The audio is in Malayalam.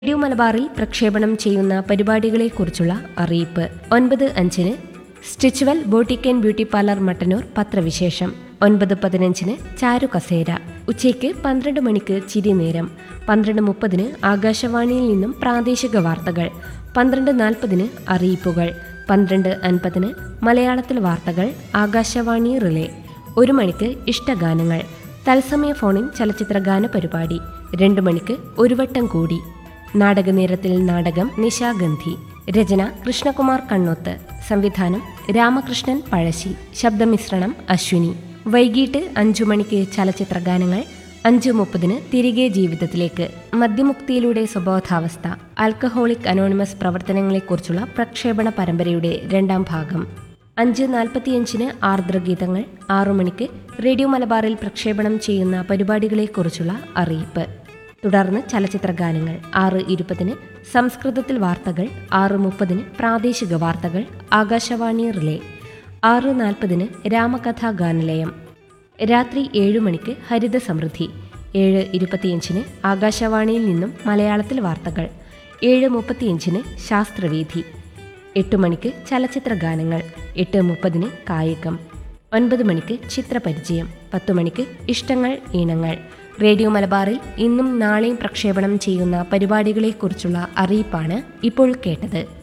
റേഡിയോ മലബാറിൽ പ്രക്ഷേപണം ചെയ്യുന്ന പരിപാടികളെക്കുറിച്ചുള്ള അറിയിപ്പ് ഒൻപത് അഞ്ചിന് stitchual boutique and beauty parlour Mattannur പത്രവിശേഷം ഒൻപത് പതിനഞ്ചിന് ചാരു കസേര ഉച്ചയ്ക്ക് പന്ത്രണ്ട് മണിക്ക് ചിരി നേരം പന്ത്രണ്ട് മുപ്പതിന് ആകാശവാണിയിൽ നിന്നും പ്രാദേശിക വാർത്തകൾ പന്ത്രണ്ട് നാൽപ്പതിന് അറിയിപ്പുകൾ പന്ത്രണ്ട് അൻപതിന് മലയാളത്തിൽ വാർത്തകൾ ആകാശവാണി റിലേ ഒരു മണിക്ക് ഇഷ്ടഗാനങ്ങൾ തത്സമയ ഫോണിൻ ചലച്ചിത്ര ഗാന പരിപാടി രണ്ടു മണിക്ക് ഒരു വട്ടം കൂടി നാടകനേരത്തിൽ നാടകം നിശാഗന്ധി രചന കൃഷ്ണകുമാർ കണ്ണോത്ത് സംവിധാനം രാമകൃഷ്ണൻ പഴശ്ശി ശബ്ദമിശ്രണം അശ്വിനി വൈകിട്ട് അഞ്ചു മണിക്ക് ചലച്ചിത്ര ഗാനങ്ങൾ അഞ്ചു മുപ്പതിന് തിരികെ ജീവിതത്തിലേക്ക് മദ്യമുക്തിയിലൂടെ സ്വബോധാവസ്ഥ ആൽക്കഹോളിക് അനോണിമസ് പ്രവർത്തനങ്ങളെക്കുറിച്ചുള്ള പ്രക്ഷേപണ പരമ്പരയുടെ രണ്ടാം ഭാഗം അഞ്ച് നാൽപ്പത്തിയഞ്ചിന് ആർദ്രഗീതങ്ങൾ ആറു മണിക്ക് റേഡിയോ മലബാറിൽ പ്രക്ഷേപണം ചെയ്യുന്ന പരിപാടികളെക്കുറിച്ചുള്ള അറിയിപ്പ് തുടർന്ന് ചലച്ചിത്ര ഗാനങ്ങൾ ആറ് ഇരുപതിന് സംസ്കൃതത്തിൽ വാർത്തകൾ ആറ് മുപ്പതിന് പ്രാദേശിക വാർത്തകൾ ആകാശവാണി റിലേ ആറ് നാൽപ്പതിന് രാമകഥാ ഗാനലയം രാത്രി ഏഴു മണിക്ക് ഹരിത സമൃദ്ധി ഏഴ് ഇരുപത്തിയഞ്ചിന് ആകാശവാണിയിൽ നിന്നും മലയാളത്തിൽ വാർത്തകൾ ഏഴ് മുപ്പത്തിയഞ്ചിന് ശാസ്ത്രവീഥി എട്ട് മണിക്ക് ചലച്ചിത്ര ഗാനങ്ങൾ എട്ട് മുപ്പതിന് കായികം ഒൻപത് മണിക്ക് ചിത്രപരിചയം പത്തു മണിക്ക് ഇഷ്ടങ്ങൾ ഈണങ്ങൾ റേഡിയോ മലബാറിൽ ഇന്നും നാളെയും പ്രക്ഷേപണം ചെയ്യുന്ന പരിപാടികളെക്കുറിച്ചുള്ള അറിയിപ്പാണ് ഇപ്പോൾ കേട്ടത്